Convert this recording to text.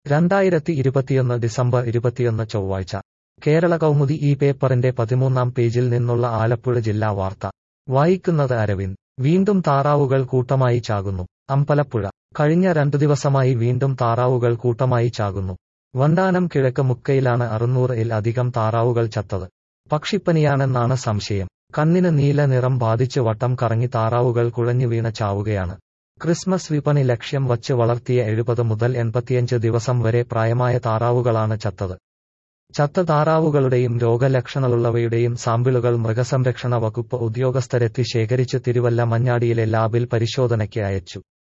രണ്ടായിരത്തി ഇരുപത്തിയൊന്ന് ഡിസംബർ ഇരുപത്തിയൊന്ന് ചൊവ്വാഴ്ച കേരള കൗമുദി ഈ പേപ്പറിന്റെ പതിമൂന്നാം പേജിൽ നിന്നുള്ള ആലപ്പുഴ ജില്ലാ വാർത്ത വായിക്കുന്നത് അരവിന്ദ് വീണ്ടും താറാവുകൾ കൂട്ടമായി ചാകുന്നു അമ്പലപ്പുഴ കഴിഞ്ഞ രണ്ടു ദിവസമായി വീണ്ടും താറാവുകൾ കൂട്ടമായി ചാകുന്നു വണ്ടാനം കിഴക്ക് മുക്കയിലാണ് അറുന്നൂറ് ഇൽ അധികം താറാവുകൾ ചത്തത് പക്ഷിപ്പനിയാണെന്നാണ് സംശയം കണ്ണിന് നീല നിറം ബാധിച്ച് വട്ടം കറങ്ങി താറാവുകൾ കുഴഞ്ഞു വീണ ചാവുകയാണ് ക്രിസ്മസ് വിപണി ലക്ഷ്യം വച്ച് വളർത്തിയ എഴുപത് മുതൽ എൺപത്തിയഞ്ച് ദിവസം വരെ പ്രായമായ താറാവുകളാണ് ചത്തത് ചത്ത താറാവുകളുടെയും രോഗലക്ഷണമുള്ളവയുടെയും സാമ്പിളുകൾ മൃഗസംരക്ഷണ വകുപ്പ് ഉദ്യോഗസ്ഥരെത്തി ശേഖരിച്ച് തിരുവല്ല മഞ്ഞാടിയിലെ ലാബിൽ പരിശോധനയ്ക്ക് അയച്ചു